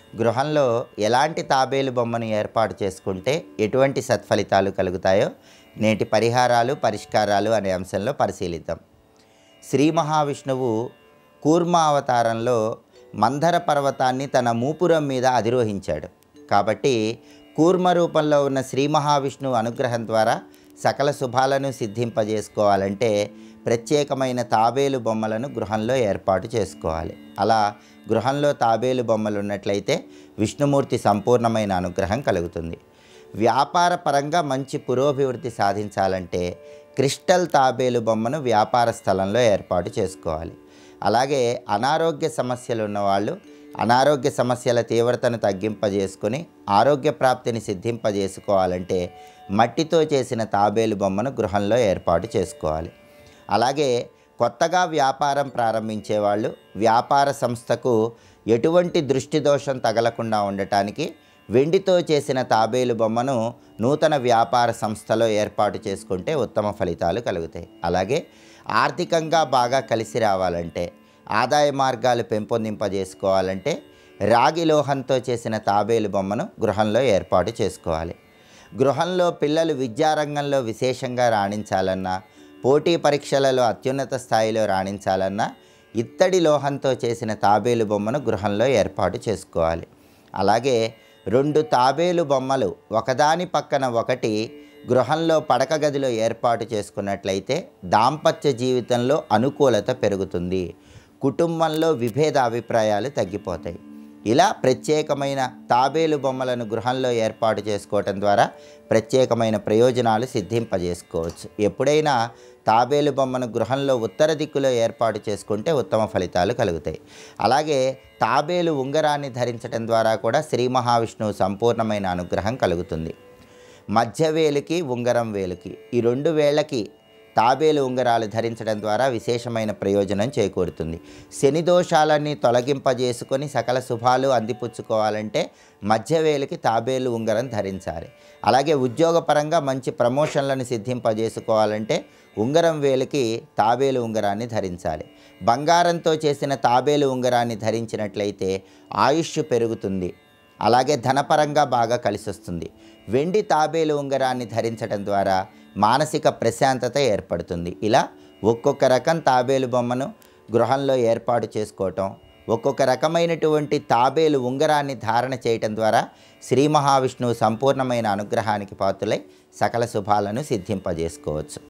గృహంలో ఎలాంటి తాబేలు బొమ్మను ఏర్పాటు చేసుకుంటే ఎటువంటి సత్ఫలితాలు కలుగుతాయో నేటి పరిహారాలు పరిష్కారాలు అనే అంశంలో పరిశీలిద్దాం శ్రీ మహావిష్ణువు కూర్మ అవతారంలో మందర పర్వతాన్ని తన మూపురం మీద అధిరోహించాడు కాబట్టి కూర్మ రూపంలో ఉన్న శ్రీ మహావిష్ణువు అనుగ్రహం ద్వారా సకల శుభాలను సిద్ధింపజేసుకోవాలంటే ప్రత్యేకమైన తాబేలు బొమ్మలను గృహంలో ఏర్పాటు చేసుకోవాలి అలా గృహంలో తాబేలు బొమ్మలు ఉన్నట్లయితే విష్ణుమూర్తి సంపూర్ణమైన అనుగ్రహం కలుగుతుంది వ్యాపార పరంగా మంచి పురోభివృద్ధి సాధించాలంటే క్రిస్టల్ తాబేలు బొమ్మను వ్యాపార స్థలంలో ఏర్పాటు చేసుకోవాలి అలాగే అనారోగ్య సమస్యలు ఉన్నవాళ్ళు అనారోగ్య సమస్యల తీవ్రతను తగ్గింపజేసుకొని ఆరోగ్య ప్రాప్తిని సిద్ధింపజేసుకోవాలంటే మట్టితో చేసిన తాబేలు బొమ్మను గృహంలో ఏర్పాటు చేసుకోవాలి అలాగే కొత్తగా వ్యాపారం ప్రారంభించే వాళ్ళు వ్యాపార సంస్థకు ఎటువంటి దృష్టి దోషం తగలకుండా ఉండటానికి వెండితో చేసిన తాబేలు బొమ్మను నూతన వ్యాపార సంస్థలో ఏర్పాటు చేసుకుంటే ఉత్తమ ఫలితాలు కలుగుతాయి అలాగే ఆర్థికంగా బాగా కలిసి రావాలంటే ఆదాయ మార్గాలు పెంపొందింపజేసుకోవాలంటే రాగి లోహంతో చేసిన తాబేలు బొమ్మను గృహంలో ఏర్పాటు చేసుకోవాలి గృహంలో పిల్లలు విద్యారంగంలో విశేషంగా రాణించాలన్నా పోటీ పరీక్షలలో అత్యున్నత స్థాయిలో రాణించాలన్నా ఇత్తడి లోహంతో చేసిన తాబేలు బొమ్మను గృహంలో ఏర్పాటు చేసుకోవాలి అలాగే రెండు తాబేలు బొమ్మలు ఒకదాని పక్కన ఒకటి గృహంలో పడక గదిలో ఏర్పాటు చేసుకున్నట్లయితే దాంపత్య జీవితంలో అనుకూలత పెరుగుతుంది కుటుంబంలో విభేద అభిప్రాయాలు తగ్గిపోతాయి ఇలా ప్రత్యేకమైన తాబేలు బొమ్మలను గృహంలో ఏర్పాటు చేసుకోవటం ద్వారా ప్రత్యేకమైన ప్రయోజనాలు సిద్ధింపజేసుకోవచ్చు ఎప్పుడైనా తాబేలు బొమ్మను గృహంలో ఉత్తర దిక్కులో ఏర్పాటు చేసుకుంటే ఉత్తమ ఫలితాలు కలుగుతాయి అలాగే తాబేలు ఉంగరాన్ని ధరించడం ద్వారా కూడా శ్రీ మహావిష్ణువు సంపూర్ణమైన అనుగ్రహం కలుగుతుంది మధ్య వేలుకి ఉంగరం వేలుకి ఈ రెండు వేళ్ళకి తాబేలు ఉంగరాలు ధరించడం ద్వారా విశేషమైన ప్రయోజనం చేకూరుతుంది శని దోషాలన్నీ తొలగింపజేసుకొని సకల శుభాలు అందిపుచ్చుకోవాలంటే మధ్య వేలుకి తాబేలు ఉంగరం ధరించాలి అలాగే ఉద్యోగపరంగా మంచి ప్రమోషన్లను సిద్ధింపజేసుకోవాలంటే ఉంగరం వేలుకి తాబేలు ఉంగరాన్ని ధరించాలి బంగారంతో చేసిన తాబేలు ఉంగరాన్ని ధరించినట్లయితే ఆయుష్ పెరుగుతుంది అలాగే ధనపరంగా బాగా కలిసి వస్తుంది వెండి తాబేలు ఉంగరాన్ని ధరించడం ద్వారా మానసిక ప్రశాంతత ఏర్పడుతుంది ఇలా ఒక్కొక్క రకం తాబేలు బొమ్మను గృహంలో ఏర్పాటు చేసుకోవటం ఒక్కొక్క రకమైనటువంటి తాబేలు ఉంగరాన్ని ధారణ చేయటం ద్వారా శ్రీ మహావిష్ణువు సంపూర్ణమైన అనుగ్రహానికి పాత్రులై సకల శుభాలను సిద్ధింపజేసుకోవచ్చు